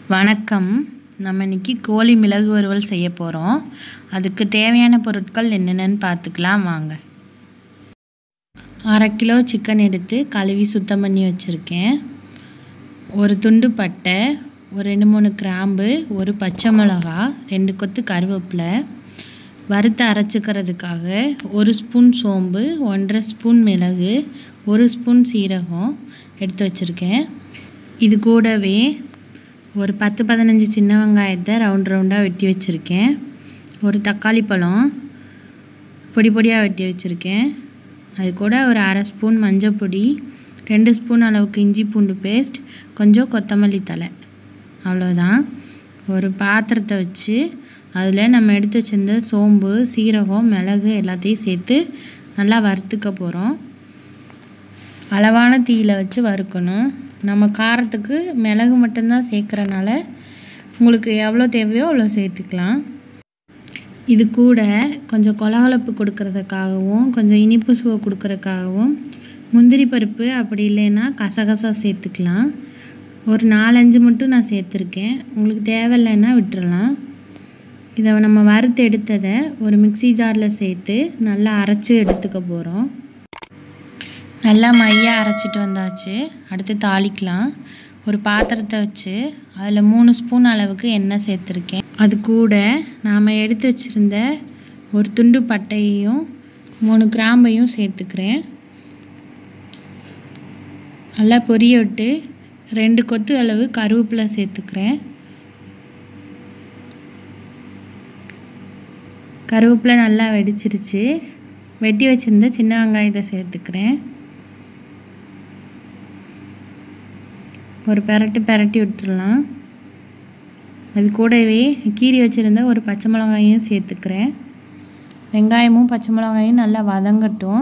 வணக்கம் நம்ம இன்னைக்கு கோழி மிளகு வறுவல் செய்ய போகிறோம் அதுக்கு தேவையான பொருட்கள் என்னென்னு பார்த்துக்கலாம் வாங்க அரை கிலோ சிக்கன் எடுத்து கழுவி சுத்தம் பண்ணி வச்சுருக்கேன் ஒரு துண்டு பட்டை ஒரு ரெண்டு மூணு கிராம்பு ஒரு பச்சை மிளகா ரெண்டு கொத்து கருவேப்பிலை வறுத்து அரைச்சிக்கிறதுக்காக ஒரு ஸ்பூன் சோம்பு ஒன்றரை ஸ்பூன் மிளகு ஒரு ஸ்பூன் சீரகம் எடுத்து வச்சுருக்கேன் இது கூடவே ஒரு பத்து பதினஞ்சு சின்ன வெங்காயத்தை ரவுண்ட் ரவுண்டாக வெட்டி வச்சுருக்கேன் ஒரு தக்காளி பழம் பொடி பொடியாக வெட்டி வச்சுருக்கேன் அது கூட ஒரு அரை ஸ்பூன் மஞ்சள் பொடி ரெண்டு ஸ்பூன் அளவுக்கு இஞ்சி பூண்டு பேஸ்ட் கொஞ்சம் கொத்தமல்லி தழை அவ்வளோதான் ஒரு பாத்திரத்தை வச்சு அதில் நம்ம எடுத்து வச்சிருந்த சோம்பு சீரகம் மிளகு எல்லாத்தையும் சேர்த்து நல்லா வறுத்துக்க போகிறோம் அளவான தீயில வச்சு வறுக்கணும் நம்ம காரத்துக்கு மிளகு மட்டும்தான் சேர்க்குறனால உங்களுக்கு எவ்வளோ தேவையோ அவ்வளோ சேர்த்துக்கலாம் இது கூட கொஞ்சம் கொலகலப்பு கொடுக்கறதுக்காகவும் கொஞ்சம் இனிப்பு சுவை கொடுக்கறதுக்காகவும் முந்திரி பருப்பு அப்படி இல்லைன்னா கசகசா சேர்த்துக்கலாம் ஒரு நாலஞ்சு மட்டும் நான் சேர்த்துருக்கேன் உங்களுக்கு தேவையில்லைன்னா விட்டுறலாம் இதை நம்ம வறுத்து எடுத்ததை ஒரு மிக்சி ஜாரில் சேர்த்து நல்லா அரைச்சி எடுத்துக்க போகிறோம் நல்லா மையாக அரைச்சிட்டு வந்தாச்சு அடுத்து தாளிக்கலாம் ஒரு பாத்திரத்தை வச்சு அதில் மூணு ஸ்பூன் அளவுக்கு எண்ணெய் சேர்த்துருக்கேன் அது கூட நாம் எடுத்து வச்சுருந்த ஒரு துண்டு பட்டையையும் மூணு கிராம்பையும் சேர்த்துக்கிறேன் நல்லா பொரிய விட்டு ரெண்டு கொத்து அளவு கருவேப்பிலை சேர்த்துக்கிறேன் கருவேப்பிலை நல்லா வெடிச்சிருச்சு வெட்டி வச்சுருந்த சின்ன வெங்காயத்தை சேர்த்துக்கிறேன் ஒரு பெரட்டு பெரட்டி விட்டுடலாம் அது கூடவே கீரி வச்சுருந்த ஒரு பச்சை மிளகாயும் சேர்த்துக்கிறேன் வெங்காயமும் பச்சை மிளகாயும் நல்லா வதங்கட்டும்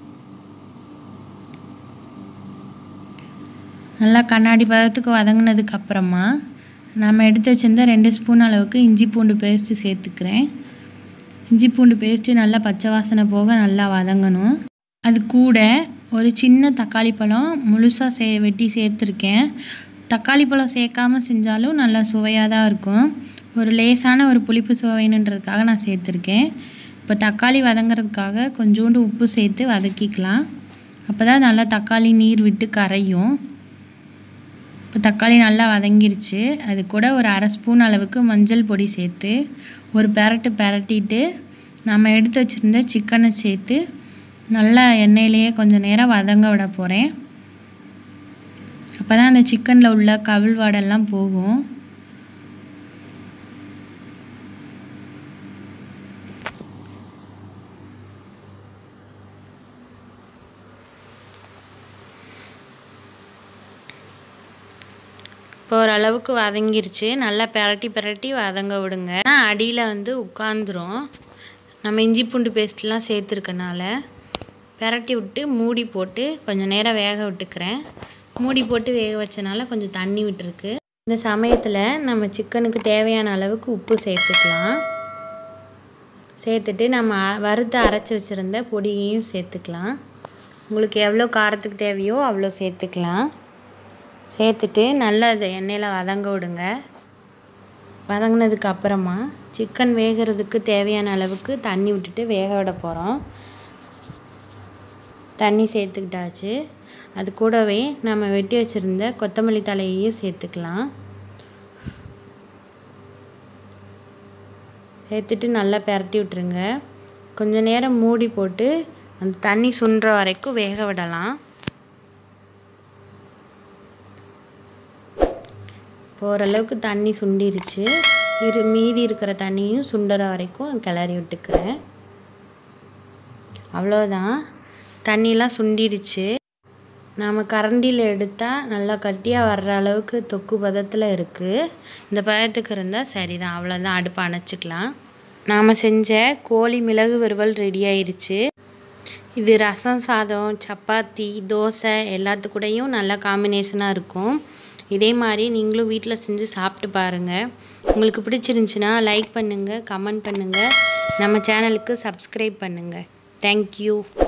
நல்லா கண்ணாடி பதத்துக்கு வதங்கினதுக்கு அப்புறமா நம்ம எடுத்து வச்சுருந்த ரெண்டு ஸ்பூன் அளவுக்கு இஞ்சி பூண்டு பேஸ்ட்டு சேர்த்துக்கிறேன் இஞ்சி பூண்டு பேஸ்ட்டு நல்லா பச்சை வாசனை போக நல்லா வதங்கணும் அது கூட ஒரு சின்ன தக்காளி பழம் முழுசாக சே வெட்டி சேர்த்துருக்கேன் தக்காளி பழம் சேர்க்காமல் செஞ்சாலும் நல்லா சுவையாக தான் இருக்கும் ஒரு லேசான ஒரு புளிப்பு சுவைனுன்றதுக்காக நான் சேர்த்துருக்கேன் இப்போ தக்காளி வதங்கிறதுக்காக கொஞ்சோண்டு உப்பு சேர்த்து வதக்கிக்கலாம் அப்போ தான் நல்லா தக்காளி நீர் விட்டு கரையும் இப்போ தக்காளி நல்லா வதங்கிருச்சு அது கூட ஒரு அரை ஸ்பூன் அளவுக்கு மஞ்சள் பொடி சேர்த்து ஒரு பெரட்டு பெரட்டிட்டு நம்ம எடுத்து வச்சுருந்த சிக்கனை சேர்த்து நல்லா எண்ணெயிலேயே கொஞ்சம் நேரம் வதங்க விட போகிறேன் அப்போ தான் அந்த சிக்கனில் உள்ள கவிழ் வாடெல்லாம் போகும் இப்போ ஓரளவுக்கு வதங்கிருச்சு நல்லா பெரட்டி பெரட்டி வதங்க விடுங்க அடியில் வந்து உட்காந்துரும் நம்ம இஞ்சி பூண்டு பேஸ்ட்லாம் சேர்த்துருக்கனால பெரட்டி விட்டு மூடி போட்டு கொஞ்சம் நேரம் வேக விட்டுக்கிறேன் மூடி போட்டு வேக வச்சனால கொஞ்சம் தண்ணி விட்டுருக்கு இந்த சமயத்தில் நம்ம சிக்கனுக்கு தேவையான அளவுக்கு உப்பு சேர்த்துக்கலாம் சேர்த்துட்டு நம்ம வறுத்து அரைச்சி வச்சுருந்த பொடியையும் சேர்த்துக்கலாம் உங்களுக்கு எவ்வளோ காரத்துக்கு தேவையோ அவ்வளோ சேர்த்துக்கலாம் சேர்த்துட்டு நல்லா அதை எண்ணெயில் வதங்க விடுங்க வதங்கினதுக்கு அப்புறமா சிக்கன் வேகிறதுக்கு தேவையான அளவுக்கு தண்ணி விட்டுட்டு வேக விட போகிறோம் தண்ணி சேர்த்துக்கிட்டாச்சு அது கூடவே நம்ம வெட்டி வச்சுருந்த கொத்தமல்லி தலையையும் சேர்த்துக்கலாம் சேர்த்துட்டு நல்லா பெரட்டி விட்டுருங்க கொஞ்ச நேரம் மூடி போட்டு அந்த தண்ணி சுண்டுற வரைக்கும் வேக விடலாம் இப்போ ஓரளவுக்கு தண்ணி சுண்டிருச்சு இரு மீதி இருக்கிற தண்ணியும் சுண்டுற வரைக்கும் கிளறி விட்டுக்கிறேன் அவ்வளோதான் தண்ணியெலாம் சுண்டிருச்சு நாம் கரண்டியில் எடுத்தால் நல்லா கட்டியாக வர்ற அளவுக்கு தொக்கு பதத்தில் இருக்குது இந்த பதத்துக்கு இருந்தால் சரிதான் அவ்வளோதான் அடுப்பை அணைச்சிக்கலாம் நாம் செஞ்ச கோழி மிளகு வறுவல் ரெடி ஆயிடுச்சு இது ரசம் சாதம் சப்பாத்தி தோசை எல்லாத்துக்கூடையும் நல்ல காம்பினேஷனாக இருக்கும் இதே மாதிரி நீங்களும் வீட்டில் செஞ்சு சாப்பிட்டு பாருங்கள் உங்களுக்கு பிடிச்சிருந்துச்சின்னா லைக் பண்ணுங்கள் கமெண்ட் பண்ணுங்கள் நம்ம சேனலுக்கு சப்ஸ்கிரைப் பண்ணுங்கள் தேங்க்யூ